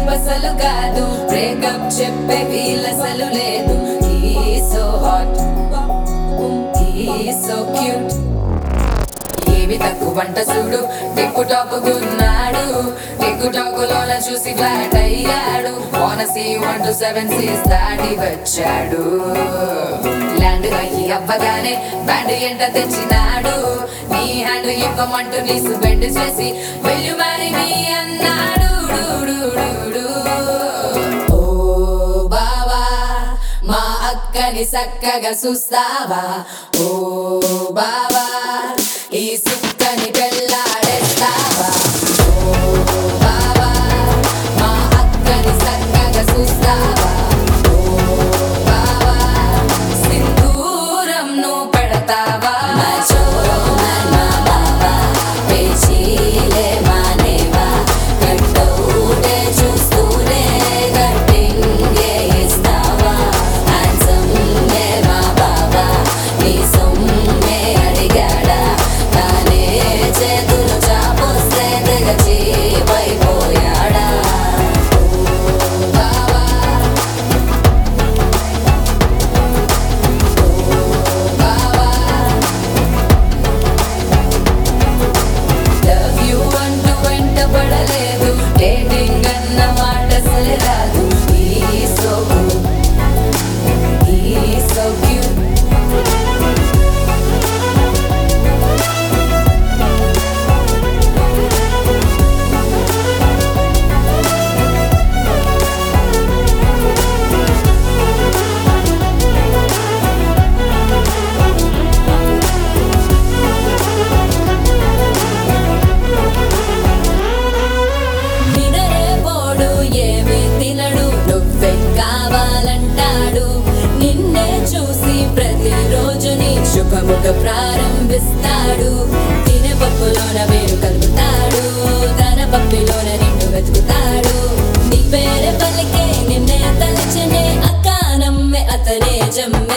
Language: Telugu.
టైప్ అసలు కాదు బ్రేకప్ చెప్పే వీలసలు లేదు సో హాట్ సో క్యూట్ ఏవి తక్కువ వంట చూడు టిక్కు టాక్ గున్నాడు టిక్కు టాక్ లోన చూసి ఫ్లాట్ అయ్యాడు బోనసీ వన్ టు సెవెన్ సీస్ దాటి వచ్చాడు ల్యాండ్ అయ్యి అవ్వగానే బ్యాండ్ ఎంట తెచ్చినాడు నీ హ్యాండ్ ఇవ్వమంటూ నీసు బెండ్ చేసి వెళ్ళు మరి మీ అన్నాడు డు, డు, డు, డు. ఓ బావా మా అక్కని చక్కగా చూస్తావా ఓ బావా ఈ సుక్కని పెళ్ళాడేస్తావా ఓ బావా మా అక్కని చక్కగా చూస్తావా ఓ బావా సింధూరం నువ్వు పెడతావా మచో నా బావా పేచీలే మానేవా కట్టౌటే చూస్తూనే కట్టింగే ఇస్తావా హ్యాండ్సమ్ నే మా బావా నీ సొమ్మే అడిగాడా తానే చేతులు చాపొస్తే తెగచి పైపోయాడా బావా బావా లవ్ యు అంటూ వెంట పడలేదు డేటింగ్ అన్న మాట అసలు రాదు ఈ సో ఈ సో క్యూట్ నినరే పోడు ఏమి తినడు నువ్వే కావాలంటాడు నిన్నే చూసి ప్రతిరోజు నీ శుభముఖ ప్రారంభిస్తాడు తినే పప్పులోన వేరు కలుపుతాడు తన పప్పిలోన నిన్ను వెతుకుతాడు నీ పేరే పలికే నిన్నే తలచనే అక్క నమ్మే అతనే జమ్మే